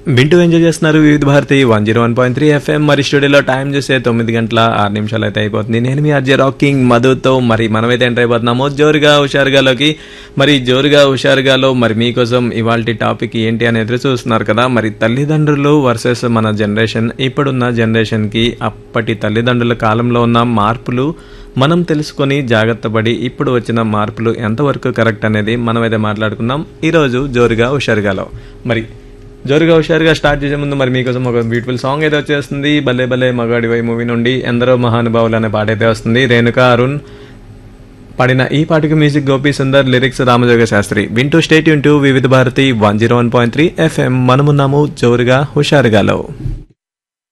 వింటూ ఎంజాయ్ చేస్తున్నారు Vividh Bharati one zero one point three FM మరి స్టూడియోలో టైం చూస్తే తొమ్మిది గంటల ఆరు నిమిషాలు అయితే అయిపోతుంది నేను మీ అర్జే రాకింగ్ మధుతో మరి మనమైతే ఎంటర్ అయిపోతున్నాము జోరుగా హుషారుగాలోకి మరి జోరుగా హుషారుగాలో మరి మీకోసం ఇవాళ టాపిక్ ఏంటి అని ఎదురు చూస్తున్నారు కదా మరి తల్లిదండ్రులు వర్సెస్ మన జనరేషన్ ఇప్పుడున్న జనరేషన్కి అప్పటి తల్లిదండ్రుల కాలంలో ఉన్న మార్పులు మనం తెలుసుకొని జాగ్రత్త పడి ఇప్పుడు వచ్చిన మార్పులు ఎంతవరకు కరెక్ట్ అనేది మనమైతే మాట్లాడుకుందాం ఈరోజు జోరుగా హుషారుగాలో మరి జోరుగా హుషారుగా స్టార్ట్ చేసే ముందు మరి మీకోసం ఒక బ్యూటిఫుల్ సాంగ్ అయితే వచ్చేస్తుంది భలే భలే మగాడి వై మూవీ నుండి ఎందరో మహానుభావులు అనే పాట అయితే వస్తుంది రేణుకా అరుణ్ పాడిన ఈ పాటకి మ్యూజిక్ గోపి సుందర్ లిరిక్స్ రామజోగ శాస్త్రి వింటూ స్టేట్ యూన్ to Vividh Bharati one zero one point three FM మనమున్నాము జోరుగా హుషారుగాలో